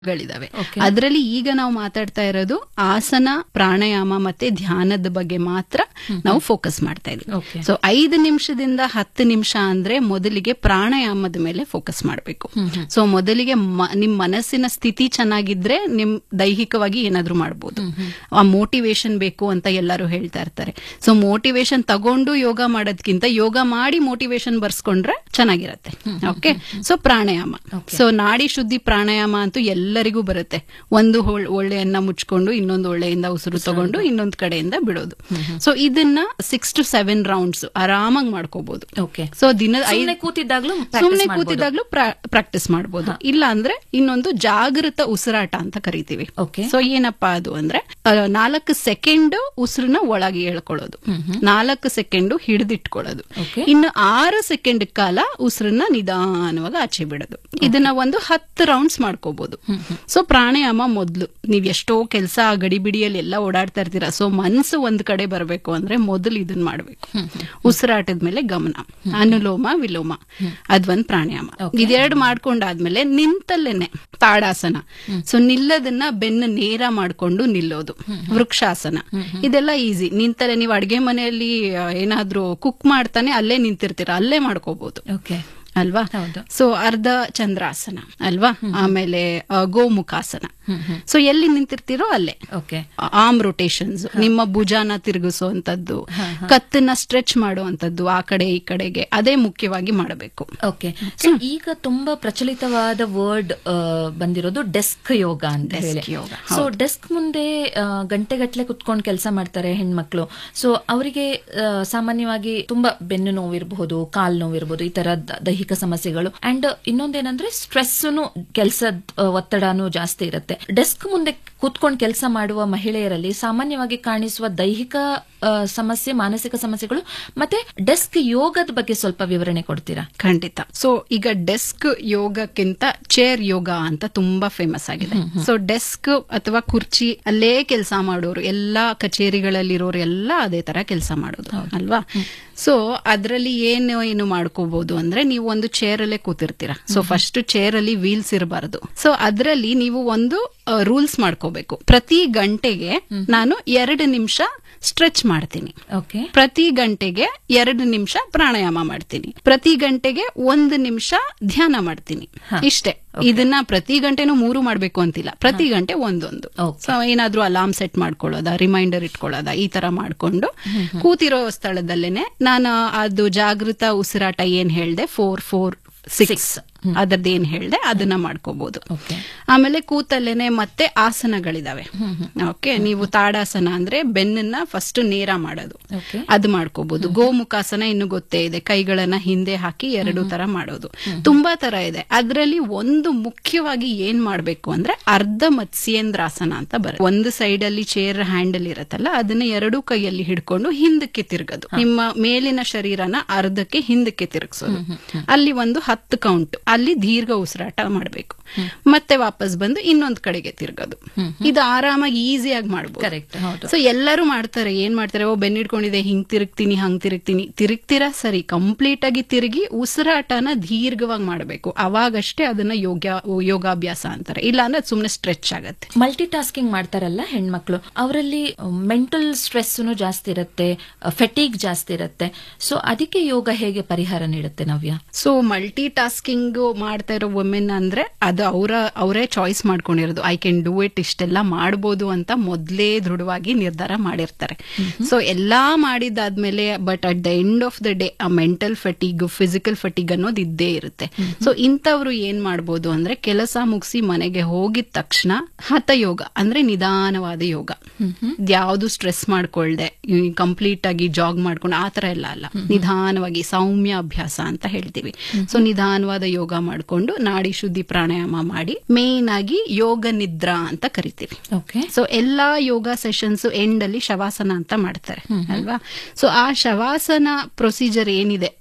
ಗಳಿದಾವೆ Okay. ಅದರಲ್ಲಿ ಈಗ ನಾವು ಮಾತಾಡ್ತಾ ಇರೋದು ಆಸನ ಪ್ರಾಣಾಯಾಮ ಮತ್ತೆ ಧ್ಯಾನದ ಬಗ್ಗೆ ಮಾತ್ರ ನಾವು ಫೋಕಸ್ ಮಾಡ್ತಾ ಇದೀವಿ Okay. ಸೊ ಐದು ನಿಮಿಷದಿಂದ ಹತ್ತು ನಿಮಿಷ ಅಂದ್ರೆ ಮೊದಲಿಗೆ ಪ್ರಾಣಾಯಾಮದ ಮೇಲೆ ಫೋಕಸ್ ಮಾಡಬೇಕು ಸೊ ಮೊದಲಿಗೆ ಮ- ನಿಮ್ ಮನಸ್ಸಿನ ಸ್ಥಿತಿ ಚೆನ್ನಾಗಿದ್ರೆ ನಿಮ್ ದೈಹಿಕವಾಗಿ ಏನಾದ್ರೂ ಮಾಡ್ಬೋದು ಆ ಮೋಟಿವೇಶನ್ ಬೇಕು ಅಂತ ಎಲ್ಲರೂ ಹೇಳ್ತಾ ಇರ್ತಾರೆ ಸೊ ಮೋಟಿವೇಶನ್ ತಗೊಂಡು ಯೋಗ ಮಾಡೋದ್ಕಿಂತ ಯೋಗ ಮಾಡಿ ಮೋಟಿವೇಶನ್ ಬರ್ಸ್ಕೊಂಡ್ರೆ ಚೆನ್ನಾಗಿರತ್ತೆ ಓಕೆ ಸೊ ಪ್ರಾಣಾಯಾಮ ಸೊ ನಾಡಿ ಶುದ್ಧಿ ಪ್ರಾಣಾಯಾಮ ಅಂತೂ ಎಲ್ಲರಿಗೂ ಬರುತ್ತೆ ಒಂದು ಹೊಳ್- ಒಳ್ಳೆಯನ್ನ ಮುಚ್ಕೊಂಡು ಇನ್ನೊಂದು ಒಳ್ಳೆಯಿಂದ ಉಸಿರು ತಗೊಂಡು ಇನ್ನೊಂದು ಕಡೆಯಿಂದ ಬಿಡೋದು ಸೊ ಇದನ್ನ ಸಿಕ್ಸ್ ಟು ಸೆವೆನ್ ರೌಂಡ್ಸ್ ಆರಾಮಾಗಿ ಮಾಡ್ಕೋಬಹುದು ಓಕೆ ಸೊ ದಿನದ ಸುಮ್ನೆ ಕೂತಿದ್ದಾಗ್ಲೂ practice ಸುಮ್ನೆ ಮಾಡ್ಬೋದು. ಕೂತಿದಾಗ್ಲೂ ಪ್ರಾಕ್ಟೀಸ್ ಮಾಡಬಹುದು ಇಲ್ಲ ಅಂದ್ರೆ ಇನ್ನೊಂದು ಜಾಗೃತ ಉಸಿರಾಟ ಅಂತ ಕರಿತೀವಿ Okay. ಸೊ ಏನಪ್ಪಾ ಅದು ಅಂದ್ರೆ ಆ, ನಾಲ್ಕು ಸೆಕೆಂಡ್ ಉಸಿರನ್ನ ಒಳಗೆ ಎಳ್ಕೊಳ್ಳೋದು ನಾಲ್ಕು ಸೆಕೆಂಡ್ ಹಿಡಿದಿಟ್ಕೊಳ್ಳೋದು Okay. ಇನ್ನು ಆರು ಸೆಕೆಂಡ್ ಕಾಲ ಉಸಿರನ್ನ ನಿಧಾನವಾಗಿ ಆಚೆ ಬಿಡೋದು ಇದನ್ನ ಒಂದು ಹತ್ತು ರೌಂಡ್ಸ್ ಮಾಡ್ಕೋಬಹುದು ಸೊ ಪ್ರಾಣಾಯಾಮ ಮೊದ್ಲು ನೀವ್ ಎಷ್ಟೋ ಕೆಲಸ ಗಡಿಬಿಡಿಯಲ್ಲಿ ಎಲ್ಲ ಓಡಾಡ್ತಾ ಇರ್ತೀರಾ ಸೊ ಮನ್ಸು ಒಂದ್ ಕಡೆ ಬರಬೇಕು ಅಂದ್ರೆ ಮೊದಲು ಇದನ್ನ ಮಾಡ್ಬೇಕು ಉಸಿರಾಟದ ಮೇಲೆ ಗಮನ ಅನುಲೋಮ ವಿಲೋಮ ಅದೊಂದ್ ಪ್ರಾಣಾಯಾಮ ಇದೆರಡು ಮಾಡ್ಕೊಂಡಾದ್ಮೇಲೆ ನಿಂತಲ್ಲೇನೆ ತಾಡಾಸನ ಸೊ ನಿಲ್ಲದನ್ನ ಬೆನ್ನು ನೇರ ಮಾಡ್ಕೊಂಡು ನಿಲ್ಲೋದು ವೃಕ್ಷಾಸನ ಇದೆಲ್ಲ ಈಸಿ ನಿಂತಲ್ಲೇ ನೀವು ಅಡ್ಗೆ ಮನೆಯಲ್ಲಿ ಆ, ಏನಾದ್ರೂ ಕುಕ್ ಮಾಡ್ತಾನೆ ಅಲ್ಲೇ ನಿಂತಿರ್ತೀರ ಅಲ್ಲೇ ಮಾಡ್ಕೋಬಹುದು ಓಕೆ ಅಲ್ವಾ ಹೌದು. ಸೊ ಅರ್ಧ ಚಂದ್ರಾಸನ ಅಲ್ವಾ ಆಮೇಲೆ ಆ, ಗೋಮುಖಾಸನ ಸೊ ಎಲ್ಲಿ ನಿಂತಿರ್ತೀರೋ ಅಲ್ಲೇ ಓಕೆ ಆರ್ಮ್ ರೊಟೇಷನ್ಸ್ ನಿಮ್ಮ ಭುಜಾನ ತಿರುಗಿಸುವಂತದ್ದು ಕತ್ತನ್ನ ಸ್ಟ್ರೆಚ್ ಮಾಡುವಂತದ್ದು ಆ ಕಡೆ ಈ ಕಡೆಗೆ ಅದೇ ಮುಖ್ಯವಾಗಿ ಮಾಡಬೇಕು ಓಕೆ ಸೊ ಈಗ ತುಂಬಾ ಪ್ರಚಲಿತವಾದ ವರ್ಡ್ ಬಂದಿರೋದು ಡೆಸ್ಕ್ ಯೋಗ ಅಂತ Desk ಹೇಳಿ ಯೋಗ, ಸೊ ಡೆಸ್ಕ್ ಮುಂದೆ ಆ, ಗಂಟೆಗಟ್ಲೆ ಕುತ್ಕೊಂಡು ಕೆಲಸ ಮಾಡ್ತಾರೆ ಹೆಣ್ಮಕ್ಳು ಸೊ ಅವರಿಗೆ ಸಾಮಾನ್ಯವಾಗಿ ತುಂಬಾ ಬೆನ್ನು ನೋವಿರಬಹುದು ಕಾಲ್ ನೋವಿರಬಹುದು ಈ ತರ ದ- ದೈಹಿಕ ಸಮಸ್ಯೆಗಳು ಅಂಡ್ ಇನ್ನೊಂದೇನಂದ್ರೆ ಸ್ಟ್ರೆಸ್ ಕೆಲಸದ ಒತ್ತಡನೂ ಜಾಸ್ತಿ ಇರುತ್ತೆ ಡೆಸ್ಕ್ ಮುಂದೆ ಕೂತ್ಕೊಂಡು ಕೆಲಸ ಮಾಡುವ ಮಹಿಳೆಯರಲ್ಲಿ ಸಾಮಾನ್ಯವಾಗಿ ಕಾಣಿಸುವ ದೈಹಿಕ ಆ, ಸಮಸ್ಯೆ ಮಾನಸಿಕ ಸಮಸ್ಯೆಗಳು ಮತ್ತೆ ಡೆಸ್ಕ್ ಯೋಗದ ಬಗ್ಗೆ ಸ್ವಲ್ಪ ವಿವರಣೆ ಕೊಡ್ತೀರಾ ಖಂಡಿತ ಸೊ ಈಗ ಡೆಸ್ಕ್ ಯೋಗಕ್ಕಿಂತ ಚೇರ್ ಯೋಗ ಅಂತ ತುಂಬಾ ಫೇಮಸ್ ಆಗಿದೆ ಸೊ ಡೆಸ್ಕ್ ಅಥವಾ ಕುರ್ಚಿ ಅಲ್ಲೇ ಕೆಲಸ ಮಾಡೋರು ಎಲ್ಲಾ ಕಚೇರಿಗಳಲ್ಲಿರೋರು ಎಲ್ಲ ಅದೇ ತರ ಕೆಲಸ ಮಾಡೋದು ಅಲ್ವಾ ಸೊ ಅದರಲ್ಲಿ ಏನು ಏನು ಮಾಡ್ಕೋಬಹುದು ಅಂದ್ರೆ ನೀವು ಒಂದು ಚೇರ್ ಅಲ್ಲೇ ಕೂತಿರ್ತೀರಾ ಸೊ ಫಸ್ಟ್ ಚೇರ್ ಅಲ್ಲಿ ವೀಲ್ಸ್ ಇರಬಾರದು ಸೊ ಅದರಲ್ಲಿ ನೀವು ಒಂದು ರೂಲ್ಸ್ ಮಾಡ್ಕೋಬೇಕು ಪ್ರತಿ ಗಂಟೆಗೆ ನಾನು ಎರಡು ನಿಮಿಷ ಸ್ಟ್ರೆಚ್ ಮಾಡ್ತೀನಿ ಓಕೆ ಪ್ರತಿ ಗಂಟೆಗೆ ಎರಡು ನಿಮಿಷ ಪ್ರಾಣಾಯಾಮ ಮಾಡ್ತೀನಿ ಪ್ರತಿ ಗಂಟೆಗೆ ಒಂದು ನಿಮಿಷ ಧ್ಯಾನ ಮಾಡ್ತೀನಿ ಇಷ್ಟೇ ಇದನ್ನ ಪ್ರತಿ ಗಂಟೆನೂ ಮೂರು ಮಾಡ್ಬೇಕು ಅಂತಿಲ್ಲ ಪ್ರತಿ ಗಂಟೆ ಒಂದೊಂದು Okay. ಸೊ ಏನಾದ್ರೂ ಅಲಾರ್ಮ್ ಸೆಟ್ ಮಾಡ್ಕೊಳ್ಳೋದ ರಿಮೈಂಡರ್ ಇಟ್ಕೊಳ್ಳೋದ ಈ ತರ ಮಾಡ್ಕೊಂಡು ಕೂತಿರೋ ಸ್ಥಳದಲ್ಲೇನೆ ನಾನು ಅದು ಜಾಗೃತ ಉಸಿರಾಟ ಏನ್ ಹೇಳ್ದೆ ಫೋರ್ ಫೋರ್ ಸಿಕ್ಸ್ ಅದರದ್ದು ಏನ್ ಹೇಳ್ದೆ ಅದನ್ನ ಮಾಡ್ಕೋಬಹುದು ಓಕೆ ಆಮೇಲೆ ಕೂತಲ್ಲೇನೆ ಮತ್ತೆ ಆಸನಗಳಿದಾವೆ ಓಕೆ ನೀವು ತಾಡಾಸನ ಅಂದ್ರೆ ಬೆನ್ನನ್ನ ಫಸ್ಟ್ ನೇರ ಮಾಡೋದು ಓಕೆ ಅದು ಮಾಡ್ಕೋಬಹುದು ಗೋಮುಖಾಸನ ಇನ್ನು ಗೊತ್ತೇ ಇದೆ ಕೈಗಳನ್ನ ಹಿಂದೆ ಹಾಕಿ ಎರಡು ತರ ಮಾಡೋದು ತುಂಬಾ ತರ ಇದೆ ಅದರಲ್ಲಿ ಒಂದು ಮುಖ್ಯವಾಗಿ ಏನ್ ಮಾಡ್ಬೇಕು ಅಂದ್ರೆ ಅರ್ಧ ಮತ್ಸ್ಯೇಂದ್ರಾಸನ ಅಂತ ಬರುತ್ತೆ ಒಂದು ಸೈಡ್ ಅಲ್ಲಿ ಚೇರ್ ಹ್ಯಾಂಡಲ್ ಇರತ್ತಲ್ಲ ಅದನ್ನ ಎರಡು ಕೈಯಲ್ಲಿ ಹಿಡ್ಕೊಂಡು ಹಿಂದಕ್ಕೆ ತಿರುಗೋದು ನಿಮ್ಮ ಮೇಲಿನ ಶರೀರನ ಅರ್ಧಕ್ಕೆ ಹಿಂದಕ್ಕೆ ತಿರುಗಿಸೋದು ಅಲ್ಲಿ ಒಂದು ಹತ್ತು ಕೌಂಟ್ ಅಲ್ಲಿ ದೀರ್ಘ ಉಸಿರಾಟ ಮಾಡಬೇಕು ಮತ್ತೆ ವಾಪಸ್ ಬಂದು ಇನ್ನೊಂದ್ ಕಡೆಗೆ ತಿರುಗೋದು ಇದು ಆರಾಮಾಗಿ ಈಸಿಯಾಗಿ ಮಾಡ್ಬೋದು ಕರೆಕ್ಟ್ ಹೌದು ಸೊ ಎಲ್ಲರೂ ಮಾಡ್ತಾರೆ ಏನ್ ಮಾಡ್ತಾರೆ ಓ ಬೆನ್ನಿಡ್ಕೊಂಡಿದೆ ಹಿಂಗ್ ತಿರುಗ್ತೀನಿ ಹಂಗ್ ತಿರುಗ್ತೀನಿ ತಿರುಗ್ತೀರಾ ಸರಿ ಕಂಪ್ಲೀಟ್ ಆಗಿ ತಿರುಗಿ ಉಸಿರಾಟನ ದೀರ್ಘವಾಗಿ ಮಾಡಬೇಕು ಅವಾಗಷ್ಟೇ ಅದನ್ನ ಯೋಗ ಯೋಗಾಭ್ಯಾಸ ಅಂತಾರೆ ಇಲ್ಲ ಅಂದ್ರೆ ಸುಮ್ನೆ ಸ್ಟ್ರೆಚ್ ಆಗತ್ತೆ ಮಲ್ಟಿ ಟಾಸ್ಕಿಂಗ್ ಮಾಡ್ತಾರಲ್ಲ ಹೆಣ್ಮಕ್ಳು ಅವರಲ್ಲಿ ಮೆಂಟಲ್ ಸ್ಟ್ರೆಸ್ ಜಾಸ್ತಿ ಇರುತ್ತೆ ಫೆಟೀಗ್ ಜಾಸ್ತಿ ಇರುತ್ತೆ ಸೊ ಅದಕ್ಕೆ ಯೋಗ ಹೇಗೆ ಪರಿಹಾರ ನೀಡುತ್ತೆ ನವ್ಯ ಸೊ ಮಲ್ಟಿ ಟಾಸ್ಕಿಂಗ್ ಮಾಡ್ತಾ ಇರೋ ವುಮೆನ್ ಅಂದ್ರೆ ಅದು ಅವರ ಅವರೇ ಚಾಯ್ಸ್ ಮಾಡ್ಕೊಂಡಿರೋದು ಐ ಕ್ಯಾನ್ ಡೂ ಇಟ್ ಇಷ್ಟೆಲ್ಲ ಮಾಡ್ಬೋದು ಅಂತ ಮೊದ್ಲೇ ದೃಢವಾಗಿ ನಿರ್ಧಾರ ಮಾಡಿರ್ತಾರೆ ಸೊ ಎಲ್ಲಾ ಮಾಡಿದಾದ್ಮೇಲೆ but at the end of the day ಆ ಮೆಂಟಲ್ ಫಟಿಗ್ ಫಿಸಿಕಲ್ ಫಟಿಗ್ ಅನ್ನೋದು ಇದ್ದೇ ಇರುತ್ತೆ ಸೊ ಇಂಥವ್ರು ಏನ್ ಮಾಡ್ಬೋದು ಅಂದ್ರೆ ಕೆಲಸ ಮುಗಿಸಿ ಮನೆಗೆ ಹೋಗಿದ ತಕ್ಷಣ ಹಠಯೋಗ ಅಂದ್ರೆ ನಿಧಾನವಾದ ಯೋಗ ಯಾವುದು ಸ್ಟ್ರೆಸ್ ಮಾಡ್ಕೊಳ್ದೆ ಕಂಪ್ಲೀಟ್ ಆಗಿ ಜಾಗ್ ಮಾಡ್ಕೊಂಡು ಆ ತರ ಎಲ್ಲ ಅಲ್ಲ ನಿಧಾನವಾಗಿ ಸೌಮ್ಯ ಅಭ್ಯಾಸ ಅಂತ ಹೇಳ್ತೀವಿ ಸೊ ನಿಧಾನವಾದ ಯೋಗ ಮಾಡ್ಕೊಂಡು ನಾಡಿ ಶುದ್ಧಿ ಪ್ರಾಣಾಯಾಮ ಮಾಡಿ ಮೇನ್ ಆಗಿ ಯೋಗ ನಿದ್ರಾ ಅಂತ ಕರಿತೀವಿ ಓಕೆ ಸೊ ಎಲ್ಲಾ ಯೋಗ ಸೆಷನ್ಸ್ ಎಂಡ್ ಅಲ್ಲಿ ಶವಾಸನ ಅಂತ ಮಾಡ್ತಾರೆ ಅಲ್ವಾ ಸೊ ಆ ಶವಾಸನ ಪ್ರೊಸೀಜರ್ ಏನಿದೆ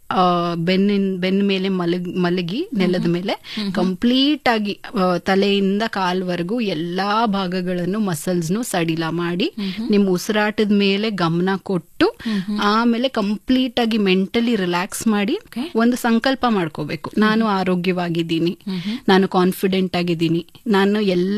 ಆ, ಬೆನ್ನಿನ ಬೆನ್ನ ಮೇಲೆ ಮಲಗ್ ಮಲಗಿ ನೆಲದ ಮೇಲೆ ಕಂಪ್ಲೀಟ್ ಆಗಿ ಆ, ತಲೆಯಿಂದ ಕಾಲ್ವರೆಗೂ ಎಲ್ಲಾ ಭಾಗಗಳನ್ನು ಮಸಲ್ಸ್ನು ಸಡಿಲ ಮಾಡಿ ನಿಮ್ ಉಸಿರಾಟದ ಮೇಲೆ ಗಮನ ಕೊಟ್ಟು ಆಮೇಲೆ ಕಂಪ್ಲೀಟ್ ಆಗಿ ಮೆಂಟಲಿ ರಿಲ್ಯಾಕ್ಸ್ ಮಾಡಿ Okay. ಒಂದು ಸಂಕಲ್ಪ ಮಾಡ್ಕೋಬೇಕು ನಾನು ಆರೋಗ್ಯವಾಗಿದ್ದೀನಿ ನಾನು ಕಾನ್ಫಿಡೆಂಟ್ ಆಗಿದ್ದೀನಿ ನಾನು ಎಲ್ಲ